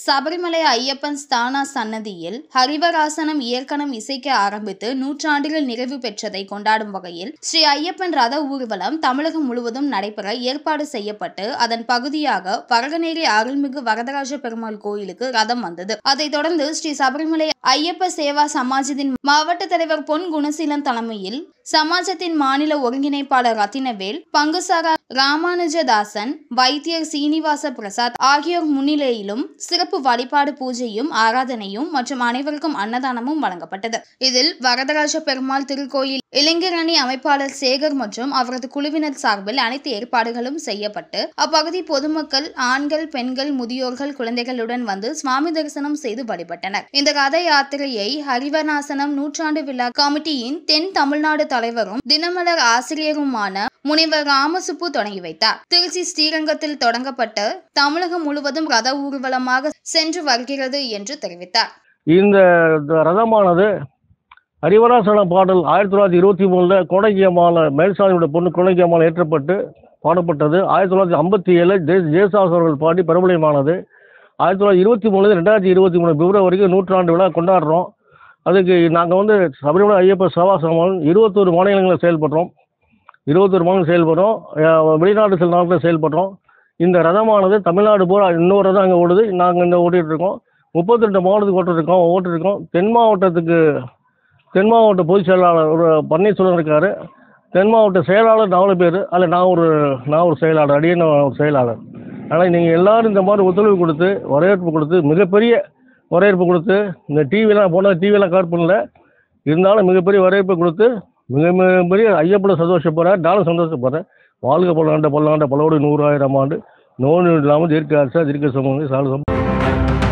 சபரிமலை ஐயப்பன் ஸ்தானா சன்னதியில் ஹரிவராசனம் இயற்கணம் இசைக்க ஆரம்பித்து நூற்றாண்டுகள் நிறைவு பெற்றதை கொண்டாடும் வகையில் ஸ்ரீ ஐயப்பன் ரத ஊர்வலம் தமிழகம் முழுவதும் நடைபெற ஏற்பாடு செய்யப்பட்டு அதன் பகுதியாக வரகநேரி அருள்மிகு வரதராஜ பெருமாள் கோயிலுக்கு ரதம் வந்தது அதைத் தொடர்ந்து ஸ்ரீ சபரிமலை ஐயப்ப சேவா சமாஜத்தின் மாவட்ட தலைவர் பொன் குணசீலன் தலைமையில் சமாஜத்தின் மாநில ஒருங்கிணைப்பாளர் ரத்தினவேல் பங்குசாரா ராமானுஜதாசன் வைத்தியர் சீனிவாச பிரசாத் ஆகியோர் முன்னிலையிலும் சிறப்பு வழிபாடு பூஜையும் ஆராதனையும் மற்றும் அனைவருக்கும் அன்னதானமும் வழங்கப்பட்டது இதில் வரதராஜ பெருமாள் திருக்கோயில் இளைஞரணி அமைப்பாளர் சேகர் மற்றும் அவரது குழுவினர் சார்பில் அனைத்து ஏற்பாடுகளும் செய்யப்பட்டு அப்பகுதி பொதுமக்கள் ஆண்கள் பெண்கள் முதியோர்கள் குழந்தைகளுடன் வந்து சுவாமி தரிசனம் செய்து வழிபட்டனர் இந்த ரத யாத்திரையை ஹரிவநாசனம் நூற்றாண்டு விழா கமிட்டியின் தென் தமிழ்நாடு தலைவரும் தினமலர் ஆசிரியருமான முனைவர் ராமசுப்பு தொடங்கி வைத்தார் திருச்சி ஸ்ரீரங்கத்தில் தொடங்கப்பட்ட தமிழகம் முழுவதும் ரத ஊர்வலமாக சென்று வருகிறது என்று தெரிவித்தார் இந்த ரதமானது ஹரிவராசன பாடல் ஆயிரத்தி தொள்ளாயிரத்தி இருபத்தி மூணில் கோடங்கியம்மாள் மேல்சாமியோட பொண்ணு கோடங்கியம்மாள் ஏற்றப்பட்டு பாடப்பட்டது ஆயிரத்தி தொள்ளாயிரத்தி ஐம்பத்தி ஏழு ஜே ஜெயசாஸ் அவர்கள் பாடி பிரபலமானது ஆயிரத்தி தொள்ளாயிரத்தி இருபத்தி மூணு ரெண்டாயிரத்தி இருபத்தி மூணு பிப்ரவரிக்கு நூற்றாண்டு விழா கொண்டாடுறோம் அதுக்கு நாங்கள் வந்து சபரிமலை ஐயப்ப சேவா சமாஜம் இருபத்தோரு மாநிலங்களில் செயல்படுறோம் இருபத்தொரு மாநிலம் செயல்படுறோம் அஹ் வெளிநாட்டு சில நாட்டில் செயல்படுறோம் இந்த ரதமானது தமிழ்நாடு பூரா இன்னொரு ரதம் அங்கே ஓடுது நாங்கள் இந்த ஓட்டிகிட்டு இருக்கோம் முப்பத்தெட்டு மாவட்டத்துக்கு ஓட்டிருக்கோம் ஓட்டிருக்கோம் தென் மாவட்டத்துக்கு தென் மாவட்ட பொதுச் செயலாளர் ஒரு பன்னீர்செல்வம் இருக்கார் தென் மாவட்ட செயலாளர் நாலு பேர் அதில் நான் ஒரு நான் ஒரு செயலாளர் அடியே நான் ஒரு செயலாளர் ஆனால் நீங்கள் எல்லாரும் இந்த மாதிரி ஒத்துழைப்பு கொடுத்து வரவேற்பு கொடுத்து மிகப்பெரிய வரவேற்பு கொடுத்து இந்த டிவிலாம் போனால் டிவிலாம் கவர் பண்ணல இருந்தாலும் மிகப்பெரிய வரவேற்பு கொடுத்து மிக மிகப்பெரிய ஐயப்பட சந்தோஷப்படுறேன் நானும் சந்தோஷப்படுறேன் வாழ்க பல்லாண்ட பல்லாண்ட பலவோடு நூறாயிரம் ஆண்டு நோய் இல்லாமல் தீர்க்க அரசா தீர்க்க சமூகம் சாலு